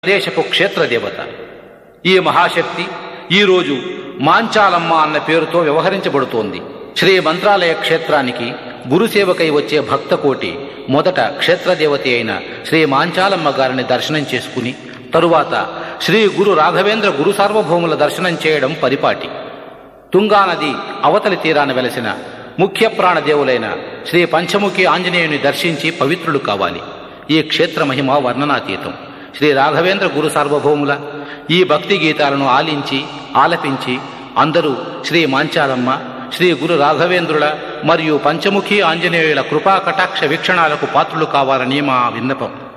దేశపు క్షేత్ర దేవత ఈ మహాశక్తి ఈరోజు మాంచాలమ్మ అన్న పేరుతో వ్యవహరించబడుతోంది శ్రీ మంత్రాలయ క్షేత్రానికి గురుసేవకై వచ్చే భక్తకోటి మొదట క్షేత్రదేవత అయిన శ్రీ మాంచాలమ్మ గారిని దర్శనం చేసుకుని తరువాత శ్రీ గురు రాఘవేంద్ర గురు సార్వభౌముల దర్శనం చేయడం పరిపాటి తుంగానది అవతలి తీరాన వెలసిన ముఖ్య ప్రాణదేవులైన శ్రీ పంచముఖి ఆంజనేయుని దర్శించి పవిత్రులు కావాలి ఈ క్షేత్ర మహిమ వర్ణనాతీతం శ్రీ రాఘవేంద్ర గురు సార్వభౌముల ఈ భక్తి గీతాలను ఆలించి ఆలపించి అందరూ శ్రీ మాంచాలమ్మ శ్రీ గురు రాఘవేంద్రుల మరియు పంచముఖి ఆంజనేయుల కృపా కటాక్ష వీక్షణాలకు పాత్రులు కావాలని మా విన్నపం